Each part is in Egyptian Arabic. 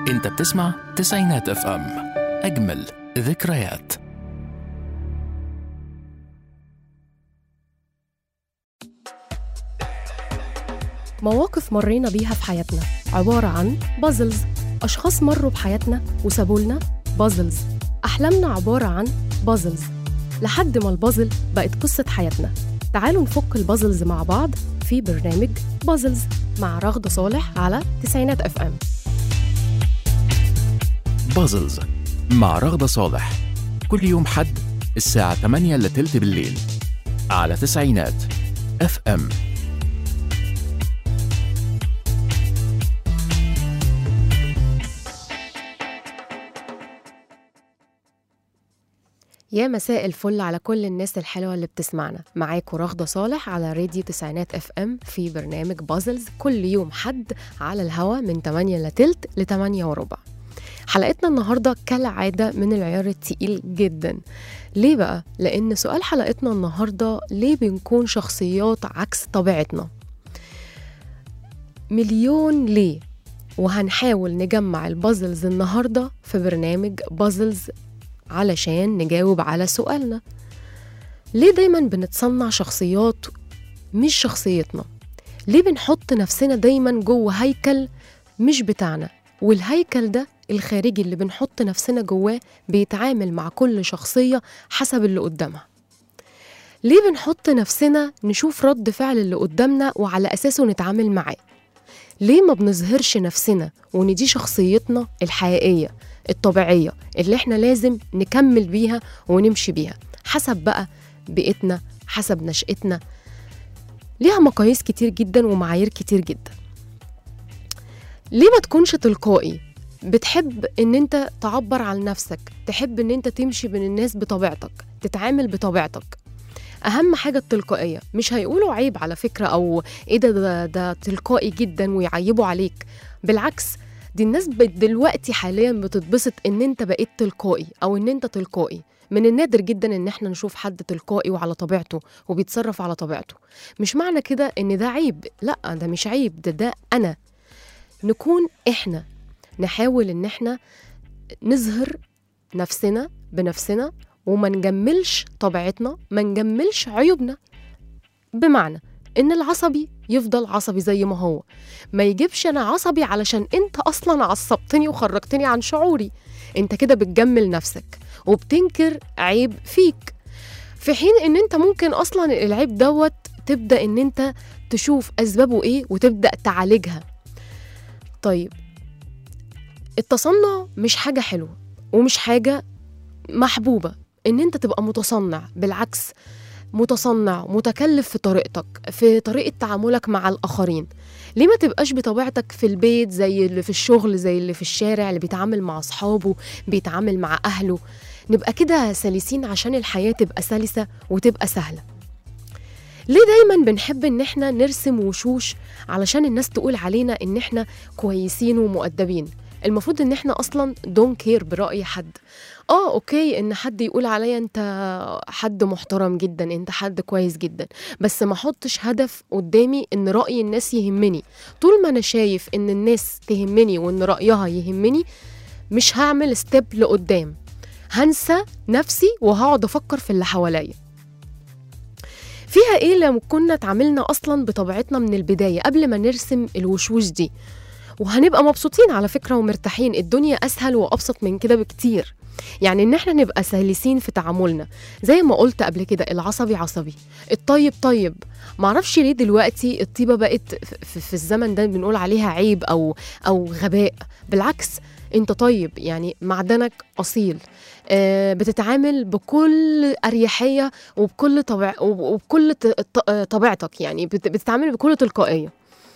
انت بتسمع تسعينات اف ام اجمل ذكريات مواقف مرينا بيها في حياتنا عبارة عن بازلز أشخاص مروا بحياتنا وسابوا لنا بازلز أحلامنا عبارة عن بازلز لحد ما البازل بقت قصة حياتنا تعالوا نفك البازلز مع بعض في برنامج بازلز مع رغدة صالح على تسعينات اف ام بازلز مع رغدة صالح كل يوم حد الساعة 8 إلا تلت بالليل على تسعينات اف ام يا مساء الفل على كل الناس الحلوة اللي بتسمعنا معاكم رغدة صالح على راديو تسعينات اف ام في برنامج بازلز كل يوم حد على الهوا من 8 لتلت ل 8 وربع حلقتنا النهاردة كالعادة من العيار التقيل جدا ليه بقى؟ لأن سؤال حلقتنا النهاردة ليه بنكون شخصيات عكس طبيعتنا؟ مليون ليه؟ وهنحاول نجمع البازلز النهاردة في برنامج بازلز علشان نجاوب على سؤالنا ليه دايما بنتصنع شخصيات مش شخصيتنا ليه بنحط نفسنا دايما جوه هيكل مش بتاعنا والهيكل ده الخارجي اللي بنحط نفسنا جواه بيتعامل مع كل شخصية حسب اللي قدامها ليه بنحط نفسنا نشوف رد فعل اللي قدامنا وعلى أساسه نتعامل معاه ليه ما بنظهرش نفسنا وان دي شخصيتنا الحقيقية الطبيعية اللي احنا لازم نكمل بيها ونمشي بيها حسب بقى بيئتنا حسب نشأتنا ليها مقاييس كتير جدا ومعايير كتير جدا ليه ما تكونش تلقائي بتحب ان انت تعبر عن نفسك تحب ان انت تمشي بين الناس بطبيعتك تتعامل بطبيعتك اهم حاجه التلقائيه مش هيقولوا عيب على فكره او ايه ده ده, ده تلقائي جدا ويعيبوا عليك بالعكس دي الناس بقت دلوقتي حاليا بتتبسط ان انت بقيت تلقائي او ان انت تلقائي من النادر جدا ان احنا نشوف حد تلقائي وعلى طبيعته وبيتصرف على طبيعته مش معنى كده ان ده عيب لا ده مش عيب ده ده انا نكون احنا نحاول ان احنا نظهر نفسنا بنفسنا وما نجملش طبيعتنا ما نجملش عيوبنا بمعنى ان العصبي يفضل عصبي زي ما هو ما يجيبش انا عصبي علشان انت اصلا عصبتني وخرجتني عن شعوري انت كده بتجمل نفسك وبتنكر عيب فيك في حين ان انت ممكن اصلا العيب دوت تبدا ان انت تشوف اسبابه ايه وتبدا تعالجها طيب التصنع مش حاجه حلوه ومش حاجه محبوبه ان انت تبقى متصنع بالعكس متصنع متكلف في طريقتك في طريقة تعاملك مع الآخرين ليه ما تبقاش بطبيعتك في البيت زي اللي في الشغل زي اللي في الشارع اللي بيتعامل مع أصحابه بيتعامل مع أهله نبقى كده سلسين عشان الحياة تبقى سلسة وتبقى سهلة ليه دايما بنحب ان احنا نرسم وشوش علشان الناس تقول علينا ان احنا كويسين ومؤدبين المفروض ان احنا اصلا دون كير برأي حد اه اوكي ان حد يقول عليا انت حد محترم جدا انت حد كويس جدا بس ما احطش هدف قدامي ان راي الناس يهمني طول ما انا شايف ان الناس تهمني وان رايها يهمني مش هعمل ستيب لقدام هنسى نفسي وهقعد افكر في اللي حواليا فيها ايه لو كنا اتعاملنا اصلا بطبيعتنا من البدايه قبل ما نرسم الوشوش دي وهنبقى مبسوطين على فكره ومرتاحين الدنيا اسهل وابسط من كده بكتير يعني ان احنا نبقى سلسين في تعاملنا زي ما قلت قبل كده العصبي عصبي الطيب طيب معرفش ليه دلوقتي الطيبه بقت في, في الزمن ده بنقول عليها عيب او او غباء بالعكس انت طيب يعني معدنك اصيل آه بتتعامل بكل اريحيه وبكل طبع وبكل طبيعتك يعني بتتعامل بكل تلقائيه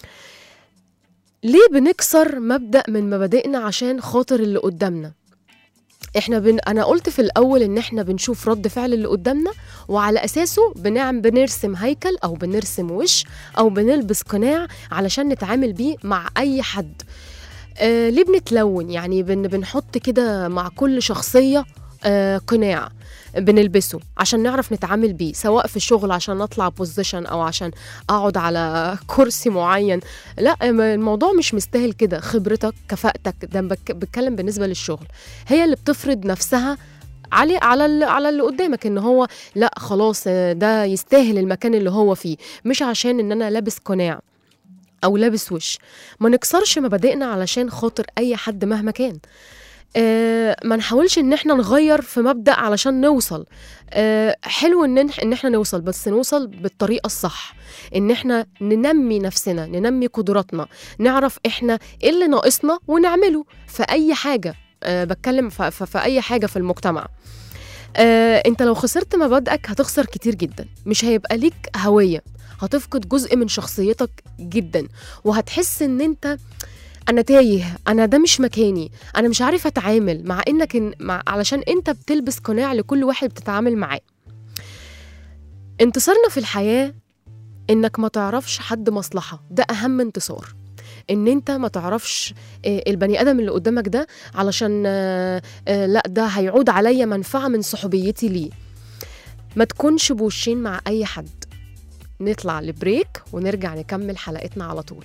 ليه بنكسر مبدا من مبادئنا عشان خاطر اللي قدامنا احنا بن... انا قلت في الاول ان احنا بنشوف رد فعل اللي قدامنا وعلى اساسه بنعم بنرسم هيكل او بنرسم وش او بنلبس قناع علشان نتعامل بيه مع اي حد آه ليه بنتلون يعني بن... بنحط كده مع كل شخصيه آه قناع بنلبسه عشان نعرف نتعامل بيه سواء في الشغل عشان اطلع بوزيشن او عشان اقعد على كرسي معين لا م- الموضوع مش مستاهل كده خبرتك كفاءتك ده بك- بتكلم بالنسبه للشغل هي اللي بتفرض نفسها علي على ال- على اللي قدامك ان هو لا خلاص آه، ده يستاهل المكان اللي هو فيه مش عشان ان انا لابس قناع او لابس وش ما نكسرش مبادئنا علشان خاطر اي حد مهما كان آه ما نحاولش ان احنا نغير في مبدأ علشان نوصل آه حلو ان إح- ان احنا نوصل بس نوصل بالطريقة الصح ان احنا ننمي نفسنا ننمي قدراتنا نعرف احنا ايه اللي ناقصنا ونعمله في اي حاجة آه بتكلم في, في, في اي حاجة في المجتمع آه انت لو خسرت مبادئك هتخسر كتير جدا مش هيبقى ليك هوية هتفقد جزء من شخصيتك جدا وهتحس ان انت انا تايه انا ده مش مكاني انا مش عارف اتعامل مع انك إن مع علشان انت بتلبس قناع لكل واحد بتتعامل معاه انتصارنا في الحياة انك ما تعرفش حد مصلحة ده اهم انتصار ان انت ما تعرفش آه، البني ادم اللي قدامك ده علشان آه، آه، لا ده هيعود عليا منفعة من صحوبيتي ليه ما تكونش بوشين مع اي حد نطلع لبريك ونرجع نكمل حلقتنا على طول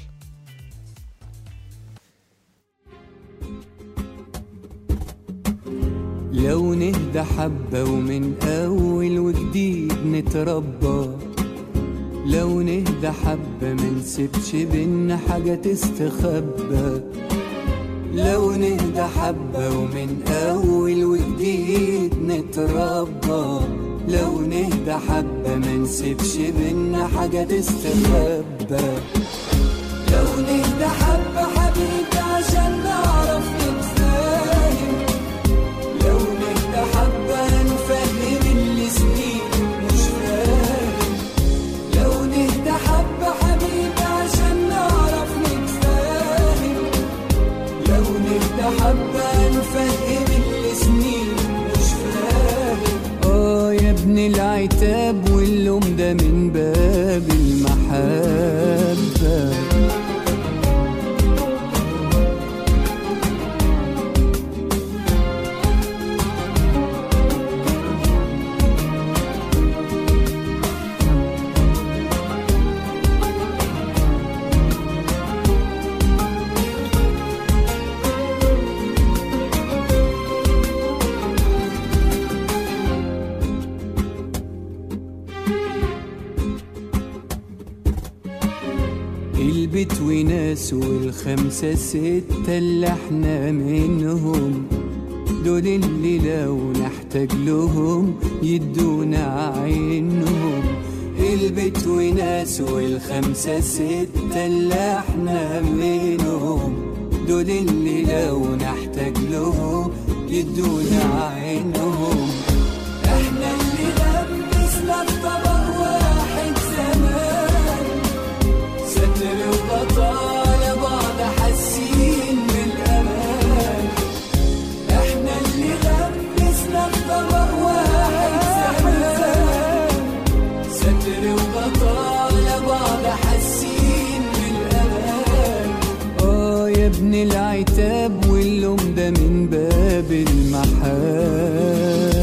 لو نهدى حبة ومن أول وجديد نتربى لو نهدى حبة منسيبش بينا حاجة تستخبى لو نهدى حبة ومن أول وجديد نتربى لو نهدى حبة منسيبش بينا حاجة تستخبى لو نهدى حبة حبيبي عشان نعرف نتفاهم لو نهدى حبة نفهم اللي سنين مش فاهم لو نهدى حبة حبيبي عشان نعرف نتفاهم لو نهدى حبة نفهم اللي سنين مش فاهم اه يا ابن العتاب واللوم ده من باب المحبه البيت وناس والخمسة ستة اللي احنا منهم دول اللي لو نحتاج لهم يدونا عينهم البيت وناس والخمسة ستة اللي احنا منهم دول اللي لو نحتاج لهم يدونا عينهم احنا اللي لبسنا في طبق واحد زمان ستر وبطالة بعض حاسين بالأمان احنا اللي لبسنا في طبق واحد زمان ستر وبطالة بعض حاسين بالأمان اه يا ابن العتاب واللوم ده من باب المحبة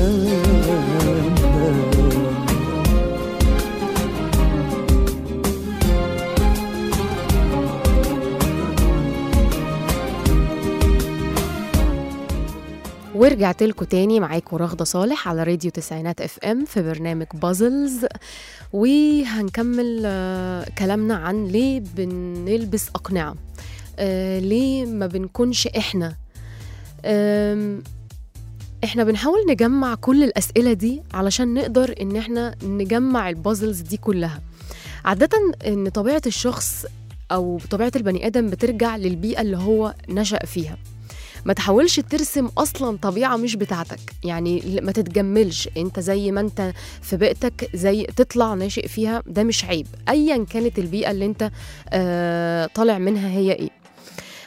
ورجعت لكم تاني معاكم رغدة صالح على راديو تسعينات اف ام في برنامج بازلز وهنكمل آه، كلامنا عن ليه بنلبس أقنعة آه، ليه ما بنكونش احنا آم، احنا بنحاول نجمع كل الأسئلة دي علشان نقدر ان احنا نجمع البازلز دي كلها عادة ان طبيعة الشخص او طبيعة البني ادم بترجع للبيئة اللي هو نشأ فيها ما تحاولش ترسم اصلا طبيعه مش بتاعتك يعني ما تتجملش انت زي ما انت في بيئتك زي تطلع ناشئ فيها ده مش عيب ايا كانت البيئه اللي انت آه طالع منها هي ايه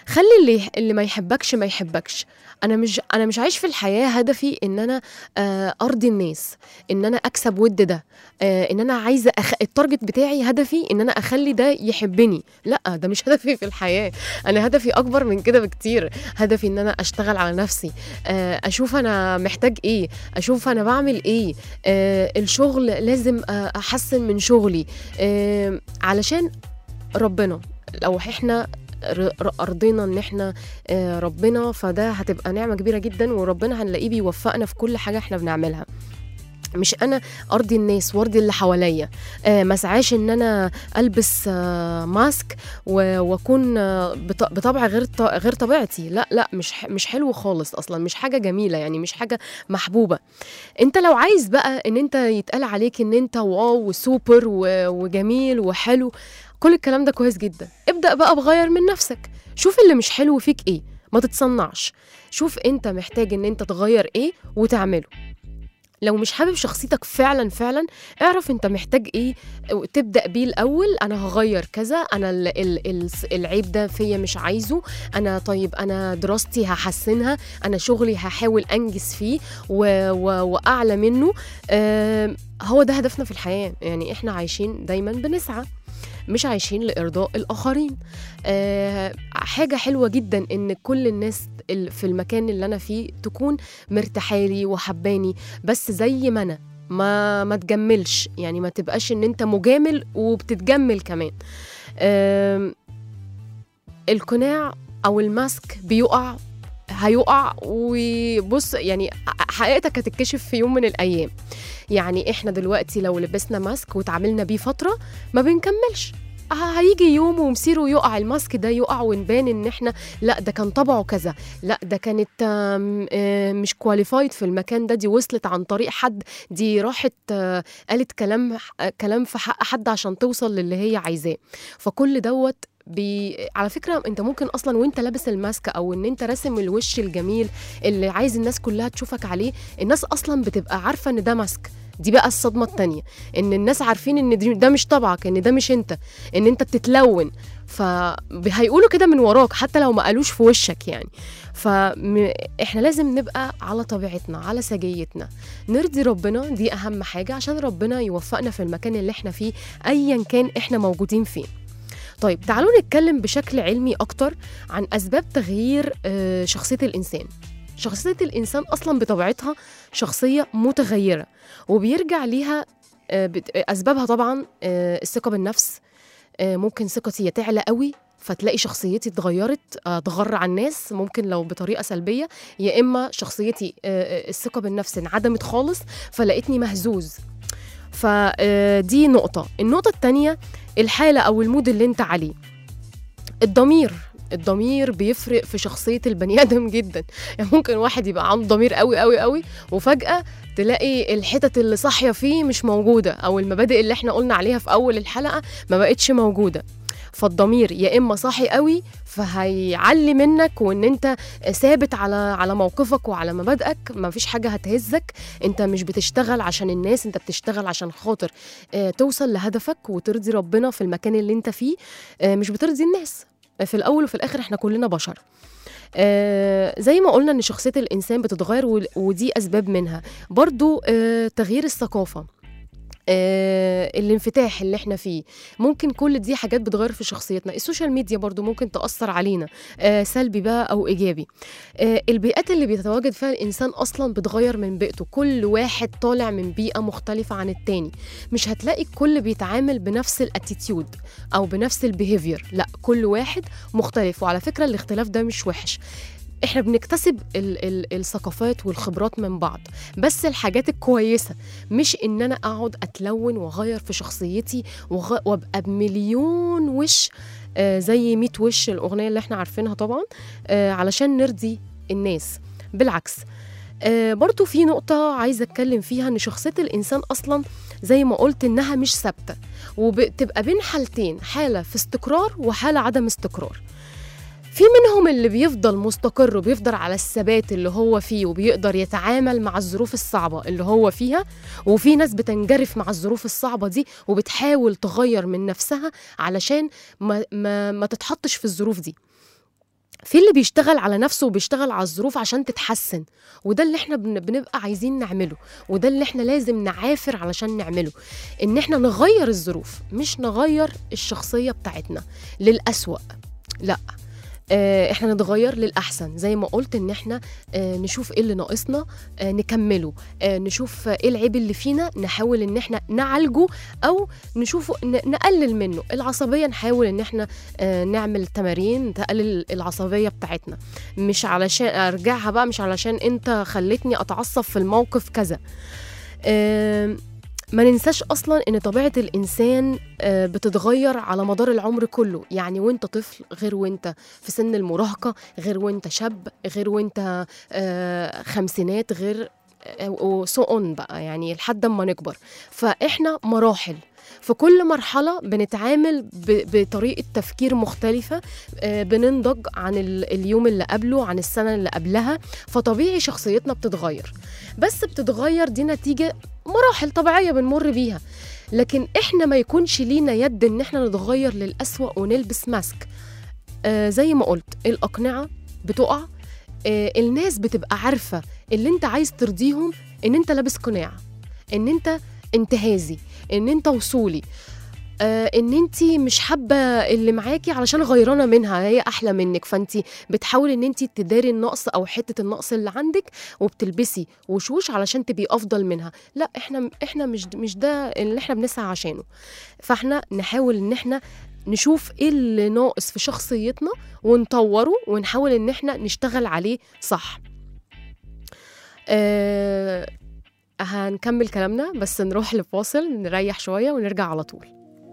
خلي اللي اللي ما يحبكش ما يحبكش انا مش انا مش عايش في الحياه هدفي ان انا آه، ارضي الناس ان انا اكسب ود ده آه، ان انا عايزه أخ... التارجت بتاعي هدفي ان انا اخلي ده يحبني لا ده مش هدفي في الحياه انا هدفي اكبر من كده بكتير هدفي ان انا اشتغل على نفسي آه، اشوف انا محتاج ايه اشوف انا بعمل ايه آه، الشغل لازم آه، احسن من شغلي آه، علشان ربنا لو احنا ر- ر- ارضينا ان احنا آه، ربنا فده هتبقى نعمه كبيره جدا وربنا هنلاقيه بيوفقنا في كل حاجه احنا بنعملها مش انا ارضي الناس وارضي اللي حواليا آه ما اسعاش ان انا البس آه ماسك و- واكون آه بط- بطبع غير ط- غير طبيعتي لا لا مش ح- مش حلو خالص اصلا مش حاجه جميله يعني مش حاجه محبوبه انت لو عايز بقى ان انت يتقال عليك ان انت واو وسوبر و- وجميل وحلو كل الكلام ده كويس جدا ابدا بقى بغير من نفسك شوف اللي مش حلو فيك ايه ما تتصنعش شوف انت محتاج ان انت تغير ايه وتعمله لو مش حابب شخصيتك فعلا فعلا اعرف انت محتاج ايه تبدا بيه الاول انا هغير كذا انا ال ال ال العيب ده فيا مش عايزه انا طيب انا دراستي هحسنها انا شغلي هحاول انجز فيه و و واعلى منه آه هو ده هدفنا في الحياه يعني احنا عايشين دايما بنسعى مش عايشين لارضاء الاخرين آه حاجه حلوه جدا ان كل الناس ال- في المكان اللي انا فيه تكون مرتاحالي وحباني بس زي ما انا ما ما تجملش يعني ما تبقاش ان انت مجامل وبتتجمل كمان آم، القناع او الماسك بيقع هيقع وبص يعني حقيقتك هتتكشف في يوم من الايام يعني احنا دلوقتي لو لبسنا ماسك وتعاملنا بيه فتره ما بنكملش ه- هيجي يوم ومصيره يقع الماسك ده يقع ونبان ان احنا لا ده كان طبعه كذا لا ده كانت آم، آه، مش كواليفايد في المكان ده دي وصلت عن طريق حد دي راحت آه، قالت كلام آه، كلام في حق حد عشان توصل للي هي عايزاه فكل دوت بي... على فكرة انت ممكن اصلا وانت لابس الماسك او ان انت راسم الوش الجميل اللي عايز الناس كلها تشوفك عليه الناس اصلا بتبقى عارفة ان ده ماسك دي بقى الصدمة التانية ان الناس عارفين ان دي- ده مش طبعك ان ده مش انت ان انت بتتلون فهيقولوا كده من وراك حتى لو ما قالوش في وشك يعني فاحنا لازم نبقى على طبيعتنا على سجيتنا نرضي ربنا دي اهم حاجة عشان ربنا يوفقنا في المكان اللي احنا فيه ايا كان احنا موجودين فين طيب تعالوا نتكلم بشكل علمي اكتر عن اسباب تغيير آه، شخصية الانسان شخصية الانسان اصلا بطبيعتها شخصية متغيرة وبيرجع ليها آه، بت- اسبابها طبعا آه، الثقة بالنفس آه، ممكن ثقتي تعلى قوي فتلاقي شخصيتي اتغيرت آه، اتغر على الناس ممكن لو بطريقه سلبيه يا اما شخصيتي آه، آه، الثقه بالنفس انعدمت خالص فلقيتني مهزوز فدي نقطه النقطه الثانيه الحاله او المود اللي انت عليه الضمير الضمير بيفرق في شخصية البني آدم جدا يعني ممكن واحد يبقى عنده ضمير قوي قوي قوي وفجأة تلاقي الحتت اللي صاحية فيه مش موجودة أو المبادئ اللي احنا قلنا عليها في أول الحلقة ما بقتش موجودة فالضمير يا اما صاحي قوي فهيعلي منك وان انت ثابت على على موقفك وعلى مبادئك ما فيش حاجه هتهزك انت مش بتشتغل عشان الناس انت بتشتغل عشان خاطر آه، توصل لهدفك وترضي ربنا في المكان اللي انت فيه آه، مش بترضي الناس في الاول وفي الاخر احنا كلنا بشر آه زي ما قلنا ان شخصيه الانسان بتتغير ول- ودي اسباب منها برضو آه تغيير الثقافه آه الانفتاح اللي احنا فيه ممكن كل دي حاجات بتغير في شخصيتنا السوشيال ميديا برضو ممكن تأثر علينا آه سلبي بقى أو إيجابي آه البيئات اللي بيتواجد فيها الإنسان أصلا بتغير من بيئته كل واحد طالع من بيئة مختلفة عن التاني مش هتلاقي الكل بيتعامل بنفس الاتيتيود أو بنفس البيهيفير لا كل واحد مختلف وعلى فكرة الاختلاف ده مش وحش احنا بنكتسب ال ال الثقافات والخبرات من بعض بس الحاجات الكويسه مش ان انا اقعد اتلون واغير في شخصيتي وغ... وابقى بمليون وش آه زي 100 وش الاغنيه اللي احنا عارفينها طبعا آه علشان نرضي الناس بالعكس آه برضو في نقطة عايزة أتكلم فيها إن شخصية الإنسان أصلا زي ما قلت إنها مش ثابتة وبتبقى بين حالتين حالة في استقرار وحالة عدم استقرار في منهم اللي بيفضل مستقر وبيفضل على الثبات اللي هو فيه وبيقدر يتعامل مع الظروف الصعبة اللي هو فيها وفي ناس بتنجرف مع الظروف الصعبة دي وبتحاول تغير من نفسها علشان ما, ما, ما تتحطش في الظروف دي في اللي بيشتغل على نفسه وبيشتغل على الظروف عشان تتحسن وده اللي احنا بن- بنبقى عايزين نعمله وده اللي احنا لازم نعافر علشان نعمله ان احنا نغير الظروف مش نغير الشخصية بتاعتنا للأسوأ لا آه، احنا نتغير للأحسن زي ما قلت ان احنا آه، نشوف ايه اللي ناقصنا آه، نكمله آه، نشوف آه، ايه العيب اللي فينا نحاول ان احنا نعالجه او نشوفه ن- نقلل منه العصبية نحاول ان احنا آه، نعمل تمارين تقلل العصبية بتاعتنا مش علشان ارجعها بقى مش علشان انت خلتني اتعصب في الموقف كذا آم، ما ننساش اصلا ان طبيعه الانسان آه، بتتغير على مدار العمر كله يعني وانت طفل غير وانت في سن المراهقه غير وانت شاب غير وانت آه، خمسينات غير وسو اون بقى يعني لحد ما نكبر فاحنا مراحل في كل مرحلة بنتعامل ب- بطريقة تفكير مختلفة آه، بننضج عن ال- اليوم اللي قبله عن السنة اللي قبلها فطبيعي شخصيتنا بتتغير بس بتتغير دي نتيجة مراحل طبيعية بنمر بيها لكن احنا ما يكونش لينا يد ان احنا نتغير للأسوأ ونلبس ماسك آه زي ما قلت الأقنعة بتقع آه الناس بتبقى عارفة اللي انت عايز ترضيهم ان انت لابس قناع ان انت انتهازي ان انت وصولي آه ان انت مش حابه اللي معاكي علشان غيرانه منها هي احلى منك فانت بتحاولي ان انت تداري النقص او حته النقص اللي عندك وبتلبسي وشوش علشان تبقي افضل منها لا احنا احنا مش مش ده اللي احنا بنسعى عشانه فاحنا نحاول ان احنا نشوف ايه اللي ناقص في شخصيتنا ونطوره ونحاول ان احنا نشتغل عليه صح آه هنكمل كلامنا بس نروح لفاصل نريح شويه ونرجع على طول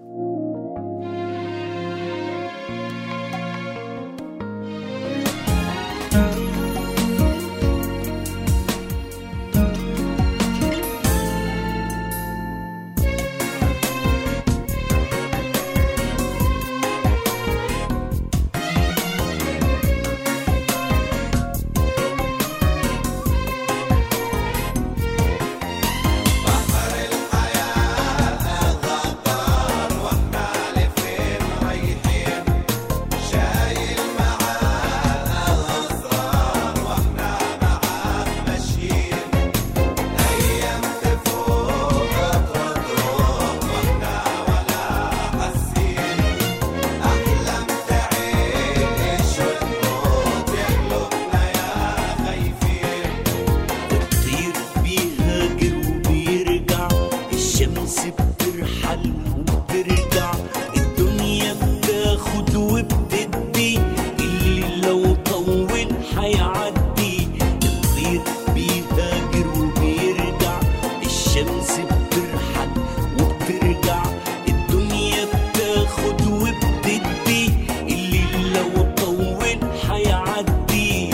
بتطير بيهاجر وبيرجع الشمس بترحل وبترجع الدنيا بتاخد وبتدي اللي لو طول هيعدي الطير بيهاجر وبيرجع الشمس بترحل وبترجع الدنيا بتاخد وبتدي اللي لو طول هيعدي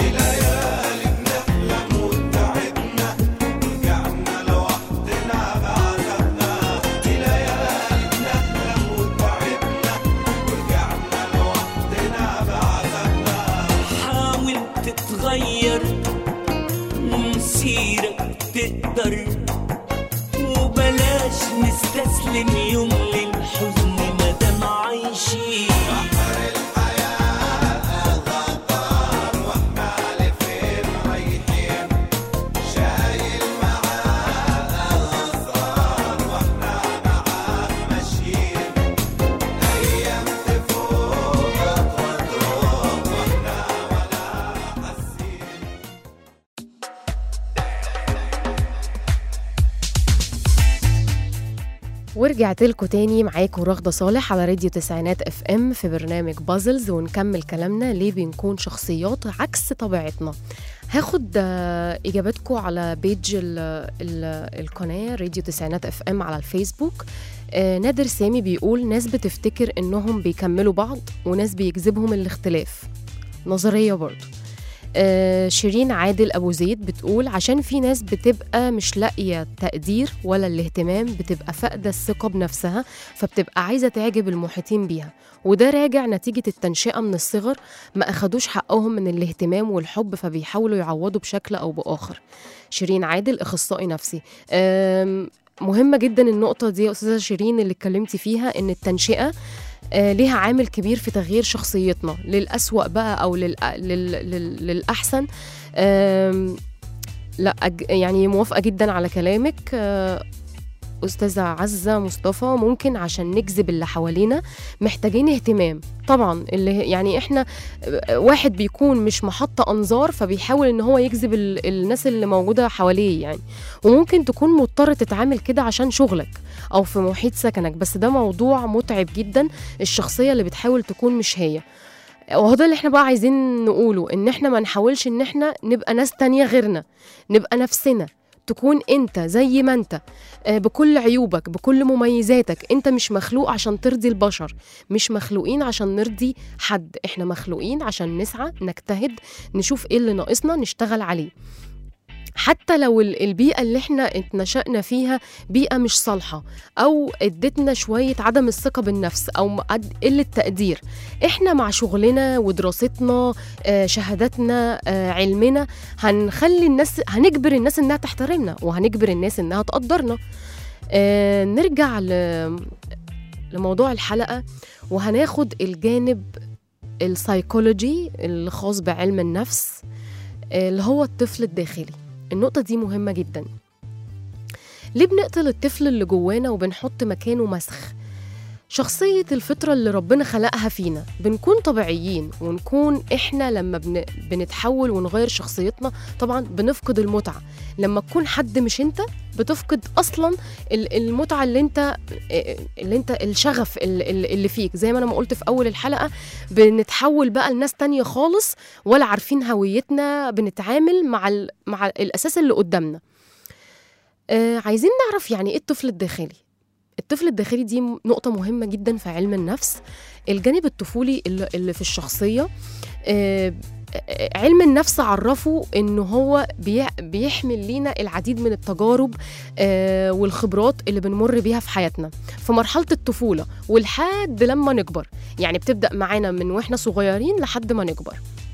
حاول تتغير ومسيرك تقدر وبلاش نستسلم يوم للحزن مادام عايشين ورجعت لكم تاني معاكم رغدة صالح على راديو تسعينات اف ام في برنامج بازلز ونكمل كلامنا ليه بنكون شخصيات عكس طبيعتنا هاخد آه، اجاباتكم على بيج ال ال القناه راديو تسعينات اف ام على الفيسبوك آه، نادر سامي بيقول ناس بتفتكر انهم بيكملوا بعض وناس بيجذبهم الاختلاف نظريه برضو آه، شيرين عادل ابو زيد بتقول عشان في ناس بتبقى مش لاقيه تقدير ولا الاهتمام بتبقى فاقده الثقه بنفسها فبتبقى عايزه تعجب المحيطين بيها وده راجع نتيجه التنشئه من الصغر ما اخدوش حقهم من الاهتمام والحب فبيحاولوا يعوضوا بشكل او باخر شيرين عادل اخصائي نفسي آم، مهمه جدا النقطه دي يا استاذه شيرين اللي اتكلمتي فيها ان التنشئه آه، ليها عامل كبير في تغيير شخصيتنا للأسوأ بقى أو لل... لل... لل... للأحسن آم، لا أج... يعني موافقة جدا على كلامك آه، أستاذة عزة مصطفى ممكن عشان نجذب اللي حوالينا محتاجين اهتمام طبعا اللي يعني احنا آه، واحد بيكون مش محط أنظار فبيحاول ان هو يجذب ال... الناس اللي موجودة حواليه يعني وممكن تكون مضطر تتعامل كده عشان شغلك او في محيط سكنك بس ده موضوع متعب جدا الشخصيه اللي بتحاول تكون مش هي وهو ده اللي احنا بقى عايزين نقوله ان احنا ما نحاولش ان احنا نبقى ناس تانية غيرنا نبقى نفسنا تكون انت زي ما انت آه، بكل عيوبك بكل مميزاتك انت مش مخلوق عشان ترضي البشر مش مخلوقين عشان نرضي حد احنا مخلوقين عشان نسعى نجتهد نشوف ايه اللي ناقصنا نشتغل عليه حتى لو ال- البيئة اللي احنا اتنشأنا فيها بيئة مش صالحة أو ادتنا شوية عدم الثقة بالنفس أو م- قد- قلة تقدير احنا مع شغلنا ودراستنا آه، شهاداتنا آه، علمنا هنخلي الناس هنجبر الناس انها تحترمنا وهنجبر الناس انها تقدرنا آه، نرجع ل- لموضوع الحلقة وهناخد الجانب السايكولوجي الخاص بعلم النفس آه، اللي هو الطفل الداخلي النقطة دي مهمة جدا ليه بنقتل الطفل اللي جوانا وبنحط مكانه مسخ شخصية الفطرة اللي ربنا خلقها فينا بنكون طبيعيين ونكون إحنا لما بن... بنتحول ونغير شخصيتنا طبعا بنفقد المتعة لما تكون حد مش أنت بتفقد أصلا ال- المتعة اللي أنت اللي أنت الشغف ال- ال- اللي فيك زي ما أنا ما قلت في أول الحلقة بنتحول بقى لناس تانية خالص ولا عارفين هويتنا بنتعامل مع ال... مع الأساس اللي قدامنا آه عايزين نعرف يعني إيه الطفل الداخلي الطفل الداخلي دي م- نقطة مهمة جدا في علم النفس الجانب الطفولي اللي اللي في الشخصية آه، آه، علم النفس عرفه انه هو بي- بيحمل لينا العديد من التجارب آه، والخبرات اللي بنمر بيها في حياتنا في مرحلة الطفولة ولحد لما نكبر يعني بتبدأ معانا من واحنا صغيرين لحد ما نكبر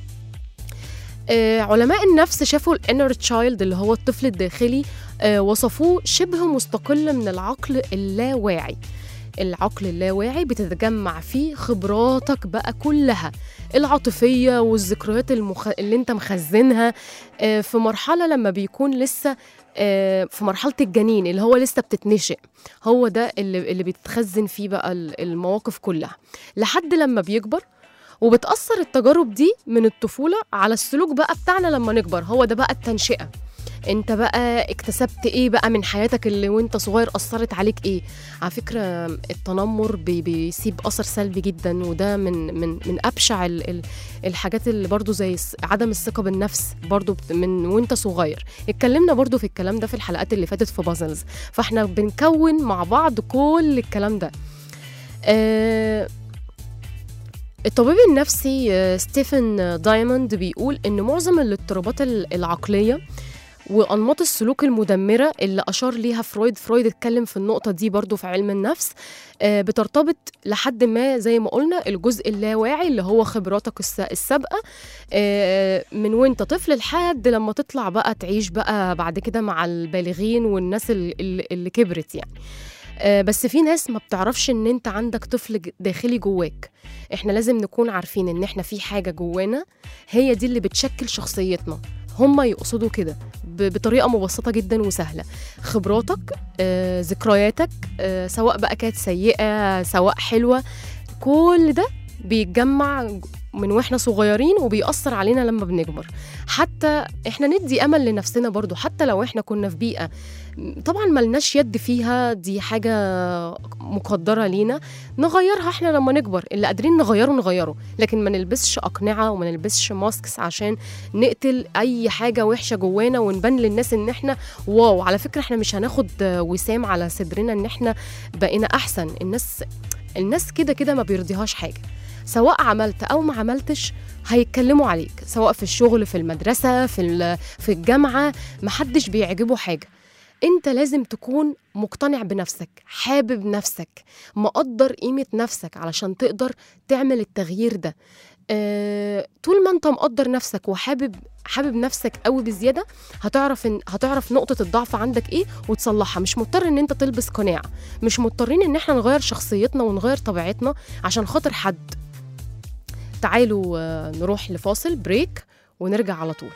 آه، علماء النفس شافوا الانر تشايلد اللي هو الطفل الداخلي آه، وصفوه شبه مستقل من العقل اللاواعي العقل اللاواعي بتتجمع فيه خبراتك بقى كلها العاطفية والذكريات المخ... اللي انت مخزنها آه، في مرحلة لما بيكون لسه آه، في مرحلة الجنين اللي هو لسه بتتنشئ هو ده اللي, اللي بتخزن فيه بقى ال- المواقف كلها لحد لما بيكبر وبتأثر التجارب دي من الطفولة على السلوك بقى بتاعنا لما نكبر هو ده بقى التنشئة انت بقى اكتسبت ايه بقى من حياتك اللي وانت صغير اثرت عليك ايه على فكره التنمر بي بيسيب اثر سلبي جدا وده من من من ابشع ال ال الحاجات اللي برضو زي الس- عدم الثقه بالنفس برضو بت- من وانت صغير اتكلمنا برضو في الكلام ده في الحلقات اللي فاتت في بازلز فاحنا بنكون مع بعض كل الكلام ده آه الطبيب النفسي آه، ستيفن دايموند بيقول ان معظم الاضطرابات ال- العقليه وانماط السلوك المدمره اللي اشار ليها فرويد فرويد اتكلم في النقطه دي برضو في علم النفس آه، بترتبط لحد ما زي ما قلنا الجزء اللاواعي اللي هو خبراتك الس- السابقه آه، من وانت طفل لحد لما تطلع بقى تعيش بقى بعد كده مع البالغين والناس ال- ال- اللي كبرت يعني آه، بس في ناس ما بتعرفش ان انت عندك طفل ج- داخلي جواك احنا لازم نكون عارفين ان احنا في حاجه جوانا هي دي اللي بتشكل شخصيتنا هما يقصدوا كده ب- بطريقه مبسطه جدا وسهله خبراتك آه، ذكرياتك آه، سواء بقى كانت سيئه سواء حلوه كل ده بيتجمع من واحنا صغيرين وبيأثر علينا لما بنكبر حتى احنا ندي امل لنفسنا برضو حتى لو احنا كنا في بيئه طبعا ملناش يد فيها دي حاجه مقدره لينا نغيرها احنا لما نكبر اللي قادرين نغيره نغيره لكن ما نلبسش اقنعه وما نلبسش ماسكس عشان نقتل اي حاجه وحشه جوانا ونبان للناس ان احنا واو على فكره احنا مش هناخد وسام على صدرنا ان احنا بقينا احسن الناس الناس كده كده ما بيرضيهاش حاجه سواء عملت او ما عملتش هيتكلموا عليك سواء في الشغل في المدرسه في ال- في الجامعه محدش بيعجبه حاجه انت لازم تكون مقتنع بنفسك حابب نفسك مقدر قيمة نفسك علشان تقدر تعمل التغيير ده آه، طول ما انت مقدر نفسك وحابب حابب نفسك قوي بزياده هتعرف ان هتعرف نقطه الضعف عندك ايه وتصلحها مش مضطر ان انت تلبس قناع مش مضطرين ان احنا نغير شخصيتنا ونغير طبيعتنا عشان خاطر حد تعالوا آه، نروح لفاصل بريك ونرجع على طول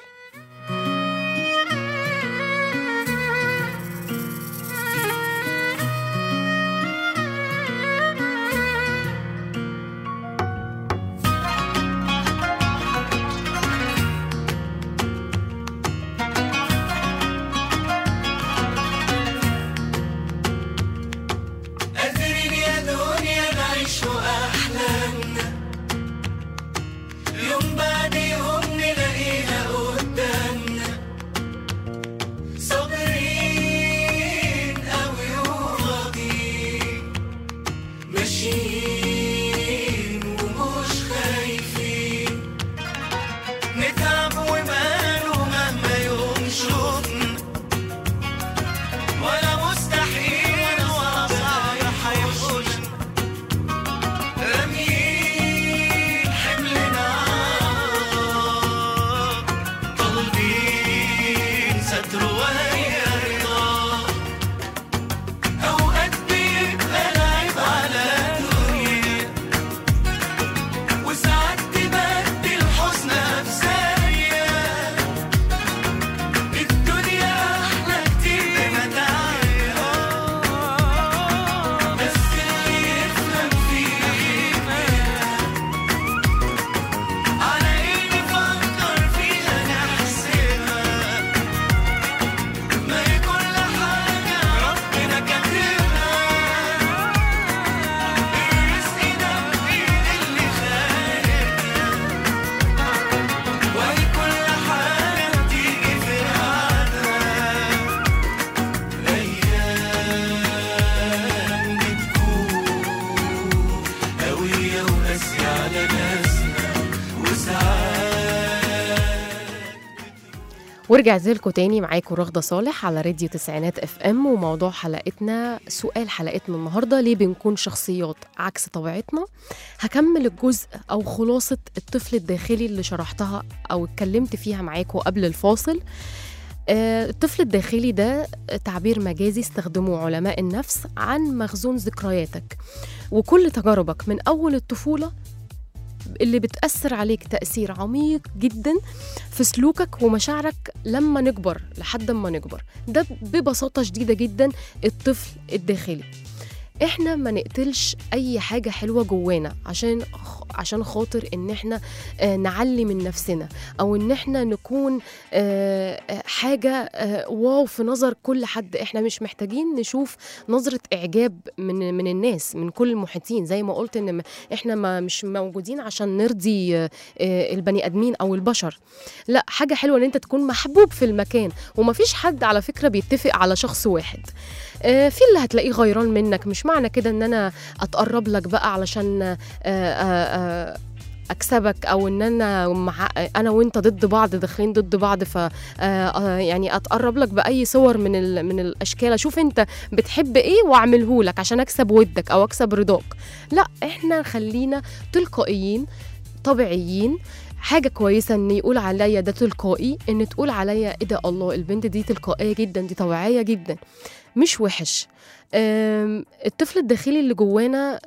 قادرين يا دنيا نعيش أحلامنا يوم بعد يوم نلاقيها قدامنا صابرين أوي وراضيين ماشيين ومش خايفين نتعب وماله مهما يوم شوفنا ولا مستحيل ولا صعب هيخش راميين حملنا طالبين ستر وهي رضا أوقات بيبقى لعب على الدنيا وساعات تبدل حزنها بثانية الدنيا أحلى كتير بمتاعها بس اللي يفهم فيها على إيه نفكر فيها نحسبها ما هي كل حاجة ربنا كاتبها الرزق ده بإيد اللي خالقها وهي كل حاجة بتيجي في ميعادها أيام بتكون قوية وقاسية على ناسنا وساعات ورجعت لكم تاني معاكم رغدة صالح على راديو تسعينات اف ام وموضوع حلقتنا سؤال حلقتنا النهارده ليه بنكون شخصيات عكس طبيعتنا هكمل الجزء او خلاصة الطفل الداخلي اللي شرحتها او اتكلمت فيها معاكم قبل الفاصل آه، الطفل الداخلي ده تعبير مجازي استخدموه علماء النفس عن مخزون ذكرياتك وكل تجاربك من اول الطفولة اللي بتأثر عليك تأثير عميق جدا في سلوكك ومشاعرك لما نكبر لحد ما نكبر ده ببساطة شديدة جدا الطفل الداخلي احنا ما نقتلش اي حاجة حلوة جوانا عشان عشان خاطر ان احنا آه، نعلي من نفسنا او ان احنا نكون آه، آه، حاجة آه، واو في نظر كل حد احنا مش محتاجين نشوف نظرة اعجاب من من الناس من كل المحيطين زي ما قلت ان م- احنا ما مش موجودين عشان نرضي آه، آه، البني ادمين او البشر لا حاجة حلوة ان انت تكون محبوب في المكان ومفيش حد على فكرة بيتفق على شخص واحد آه، في اللي هتلاقيه غيران منك مش معنى كده ان انا اتقرب لك بقى علشان آه، آه، آه، اكسبك او ان انا مع انا وانت ضد بعض داخلين ضد بعض ف آه، آه، يعني اتقرب لك باي صور من ال... من الاشكال اشوف انت بتحب ايه واعمله لك عشان اكسب ودك او اكسب رضاك لا احنا خلينا تلقائيين طبيعيين حاجة كويسة ان يقول عليا ده تلقائي ان تقول عليا ايه ده الله البنت دي تلقائية جدا دي طبيعية جدا مش وحش أم، الطفل الداخلي اللي جوانا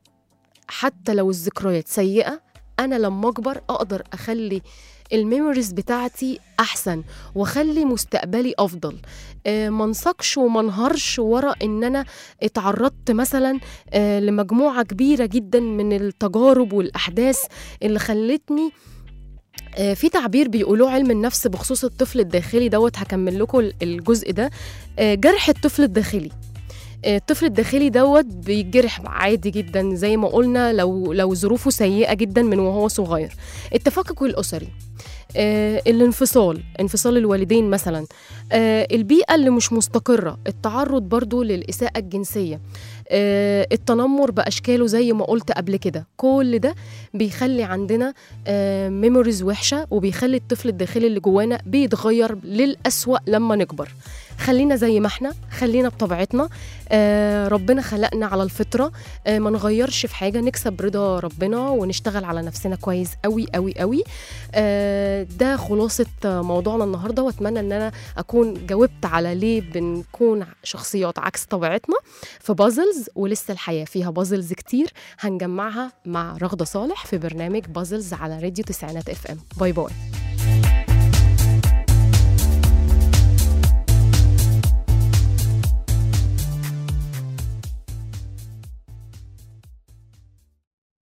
حتى لو الذكريات سيئة أنا لما أكبر أقدر أخلي الميموريز بتاعتي أحسن وأخلي مستقبلي أفضل أه ما انسقش وما انهارش ورا إن أنا اتعرضت مثلا أه لمجموعة كبيرة جدا من التجارب والأحداث اللي خلتني آه، في تعبير بيقولوه علم النفس بخصوص الطفل الداخلي دوت هكمل لكم الجزء ده آه، جرح الطفل الداخلي آه، الطفل الداخلي دوت بيتجرح عادي جدا زي ما قلنا لو لو ظروفه سيئه جدا من وهو صغير التفكك الاسري آه، الانفصال انفصال الوالدين مثلا آه، البيئة اللي مش مستقرة التعرض برضو للإساءة الجنسية آه، التنمر بأشكاله زي ما قلت قبل كده كل ده بيخلي عندنا ميموريز وحشة وبيخلي الطفل الداخلي اللي جوانا بيتغير للأسوأ لما نكبر خلينا زي ما احنا خلينا بطبيعتنا آه ربنا خلقنا على الفطره آه ما نغيرش في حاجه نكسب رضا ربنا ونشتغل على نفسنا كويس قوي قوي قوي آه ده خلاصه موضوعنا النهارده واتمنى ان انا اكون جاوبت على ليه بنكون شخصيات عكس طبيعتنا في بازلز ولسه الحياه فيها بازلز كتير هنجمعها مع رغده صالح في برنامج بازلز على راديو تسعينات اف ام باي باي